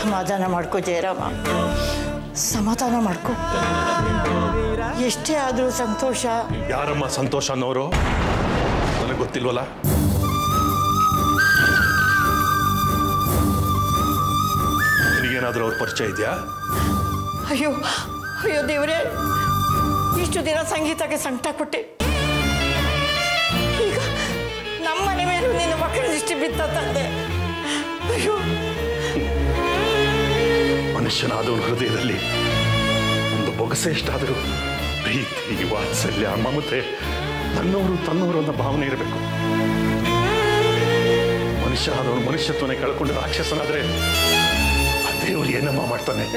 ಸಮಾಧಾನ ಮಾಡ್ಕೋ ಜಯರಾಮ ಸಮಾಧಾನ ಮಾಡ್ಕೋ ಎಷ್ಟೇ ಆದರೂ ಸಂತೋಷ ಯಾರಮ್ಮ ಸಂತೋಷ ಅನ್ನೋರು ನನಗೆ ಗೊತ್ತಿಲ್ವಲ್ಲ ನಿನಗೇನಾದ್ರೂ ಅವ್ರ ಪರಿಚಯ ಇದೆಯಾ ಅಯ್ಯೋ ಅಯ್ಯೋ ದೇವರೇ ಇಷ್ಟು ದಿನ ಸಂಗೀತಕ್ಕೆ ಸಂಕಟ ಕೊಟ್ಟೆ ಈಗ ನಮ್ಮ ಮನೆ ಮೇಲೂ ನಿನ್ನ ಮಕ್ಕಳ ದೃಷ್ಟಿ ಬಿತ್ತ ತಂದೆ ಅಯ್ಯೋ ಮನುಷ್ಯನಾದವನ ಹೃದಯದಲ್ಲಿ ಒಂದು ಬೊಗಸೆ ಎಷ್ಟಾದರೂ ಪ್ರೀತಿ ವಾತ್ಸಲ್ಯ ಮಮತೆ ನನ್ನವರು ತನ್ನವರು ಅನ್ನೋ ಭಾವನೆ ಇರಬೇಕು ಮನುಷ್ಯ ಆದವನು ಮನುಷ್ಯತ್ವನೇ ಕಳ್ಕೊಂಡು ರಾಕ್ಷಸನಾದ್ರೆ ಆ ದೇವರು ಏನಮ್ಮ ಮಾಡ್ತಾನೆ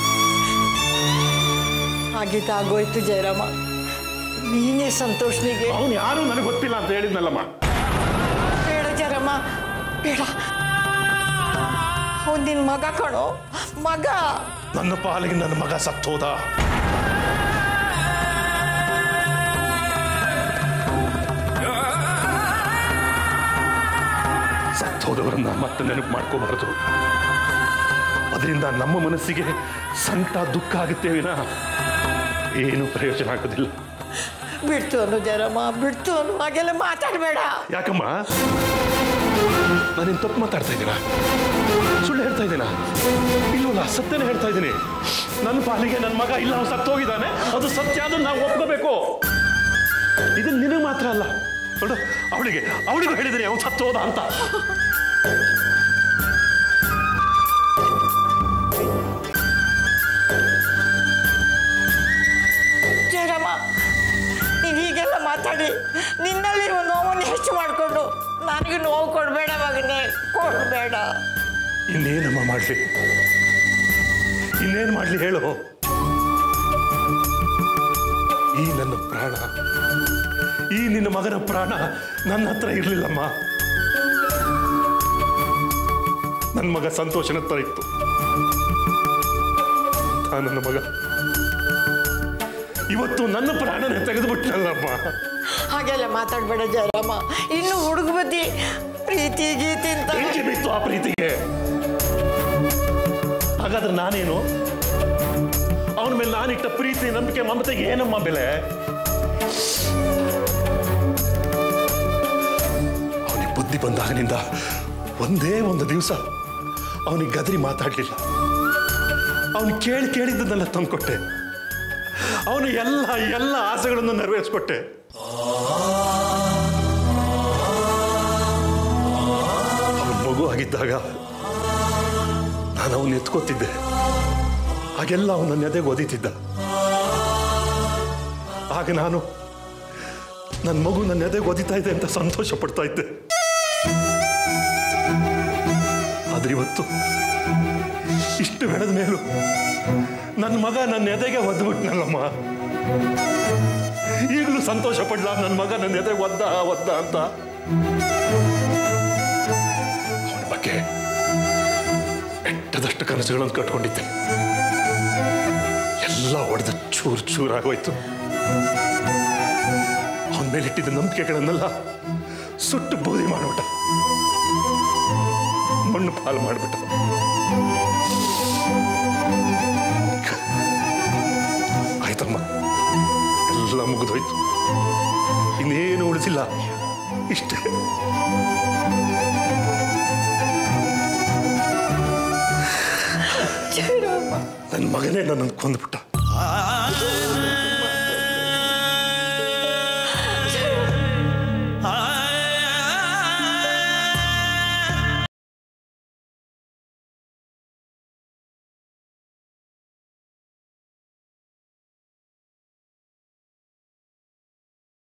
ಆಗಿದ್ದ ಆಗೋಯ್ತು ಜಯರಾಮ ನೀನೇ ಸಂತೋಷನಿಗೆ ಅವನು ಯಾರು ನನಗೆ ಗೊತ್ತಿಲ್ಲ ಅಂತ ಹೇಳಿದ್ನಲ್ಲಮ್ಮ ಬೇಡ ಜಯರಾಮ ಬೇಡ ಅವ್ನು ನಿನ್ನ ಮಗ ಕಣೋ ಮಗ ನನ್ನ ಪಾಲಿಗೆ ನನ್ನ ಮಗ ಸತ್ತೋದ ಸತ್ತೋದವರನ್ನ ಮತ್ತೆ ನೆನಪು ಮಾಡ್ಕೋಬಾರದು ಅದರಿಂದ ನಮ್ಮ ಮನಸ್ಸಿಗೆ ಸಂಕಟ ದುಃಖ ಆಗುತ್ತೆ ವಿನ ಏನು ಪ್ರಯೋಜನ ಆಗೋದಿಲ್ಲ ಬಿಡ್ತು ಅನ್ನು ಜಯರಾಮ ಬಿಡ್ತು ಅನ್ನು ಹಾಗೆಲ್ಲ ಮಾತಾಡಬೇಡ ಯಾಕಮ್ಮ ನಾನೇನು ತಪ್ಪು ಮಾತಾಡ್ತಾ ಇದ್ದೀನ ಸುಳ್ಳು ಹೇಳ್ತಾ ಇದ್ದೀನ ಇಲ್ವಲ್ಲ ಸತ್ಯನೇ ಹೇಳ್ತಾ ಇದ್ದೀನಿ ನನ್ನ ಪಾಲಿಗೆ ನನ್ನ ಮಗ ಇಲ್ಲ ಅವ್ನು ಸತ್ತೋಗಿದ್ದಾನೆ ಅದು ಸತ್ಯ ಅದನ್ನ ನಾವು ಒಪ್ಕೋಬೇಕು ಇದು ನಿನಗೆ ಮಾತ್ರ ಅಲ್ಲ ನೋಡು ಅವಳಿಗೆ ಅವಳಿಗೂ ಹೇಳಿದ್ದೀನಿ ಅವನು ಸತ್ತೋದ ಅಂತ ಜಯರಾಮ ನೀನು ಹೀಗೆಲ್ಲ ಮಾತಾಡಿ ನಿನ್ನಲ್ಲಿರುವ ನೋವನ್ನು ಹೆಚ್ಚು ಮಾಡಿಕೊಂಡು ನನಗೆ ನೋವು ಕೊಡಬೇಡ ಮಗನೇ ಕೊಡಬೇಡ ಇನ್ನೇನಮ್ಮ ಮಾಡಲಿ ಇನ್ನೇನು ಮಾಡಲಿ ಹೇಳು ಈ ನನ್ನ ಪ್ರಾಣ ಈ ನಿನ್ನ ಮಗನ ಪ್ರಾಣ ನನ್ನ ಹತ್ರ ಇರಲಿಲ್ಲಮ್ಮ ನನ್ನ ಮಗ ಸಂತೋಷನ ಹತ್ರ ಇತ್ತು ಆ ನನ್ನ ಮಗ ಇವತ್ತು ನನ್ನ ಪ್ರಾಣನೇ ತೆಗೆದುಬಿಟ್ನಲ್ಲಮ್ಮ ಹಾಗೆಲ್ಲ ಮಾತಾಡಬೇಡ ಜಯರಾಮ ಇನ್ನು ಹುಡುಗ ಬುದ್ಧಿ ಪ್ರೀತಿ ಗೀತಿ ಅಂತ ಬೆಂಕಿ ಬಿತ್ತು ಆ ಪ್ರೀತಿಗೆ ಹಾಗಾದ್ರೆ ನಾನೇನು ಅವನ ಮೇಲೆ ನಾನಿಟ್ಟ ಪ್ರೀತಿ ನಂಬಿಕೆ ಮಮತೆಗೆ ಏನಮ್ಮ ಬೆಲೆ ಅವನಿಗೆ ಬುದ್ಧಿ ಬಂದಾಗನಿಂದ ಒಂದೇ ಒಂದು ದಿವಸ ಅವನಿಗೆ ಗದರಿ ಮಾತಾಡಲಿಲ್ಲ ಅವನು ಕೇಳಿ ಕೇಳಿದ್ದನ್ನೆಲ್ಲ ತಂದ್ಕೊಟ್ಟೆ ಅವನು ಎಲ್ಲ ಎಲ್ಲ ಆಸೆಗಳನ್ನು ನೆರವೇರಿಸ್ಕೊಟ್ಟೆ ಅವನ ಮಗು ಆಗಿದ್ದಾಗ ನಾನು ಅವನ್ನ ಎತ್ಕೋತಿದ್ದೆ ಹಾಗೆಲ್ಲ ಅವನ ನೆದೆಗೆ ಒದಿತಿದ್ದ ಆಗ ನಾನು ನನ್ನ ಮಗು ನನ್ನ ಎದೆಗೆ ಒದಿತಾ ಇದೆ ಅಂತ ಸಂತೋಷ ಪಡ್ತಾ ಇದ್ದೆ ಆದ್ರೆ ಇವತ್ತು ಇಷ್ಟು ಬೆಳೆದ ಮೇಲೂ ನನ್ನ ಮಗ ನನ್ನ ಎದೆಗೆ ಒದ್ಬಿಟ್ನಲ್ಲಮ್ಮ ಈಗಲೂ ಸಂತೋಷ ಪಡ್ಲ ನನ್ನ ಮಗ ನನ್ನ ಎದೆಗೆ ಒದ್ದ ಒದ್ದ ಅಂತ ಅವನ ಬಗ್ಗೆ ಬೆಟ್ಟದಷ್ಟು ಕನಸುಗಳನ್ನು ಕಟ್ಕೊಂಡಿದ್ದೆ ಎಲ್ಲ ಒಡೆದು ಚೂರು ಚೂರಾಗೋಯ್ತು ಅವನ ಮೇಲಿಟ್ಟಿದ್ದ ನಂಬಿಕೆಗಳನ್ನೆಲ್ಲ ಸುಟ್ಟು ಬೂದಿ ಮಾಡ್ಬಿಟ್ಟ ಮಣ್ಣು ಪಾಲು ಮಾಡಿಬಿಟ್ಟ ಆಯ್ತಮ್ಮ ಎಲ್ಲ ಮುಗಿದೋಯ್ತು ಇನ್ನೇನು ಉಳಿಸಿಲ್ಲ ಇಷ್ಟೇ ಜಯರಾಮ ನನ್ನ ಮಗನೇ ನನ್ನನ್ನು ಕೊಂದ್ಬಿಟ್ಟ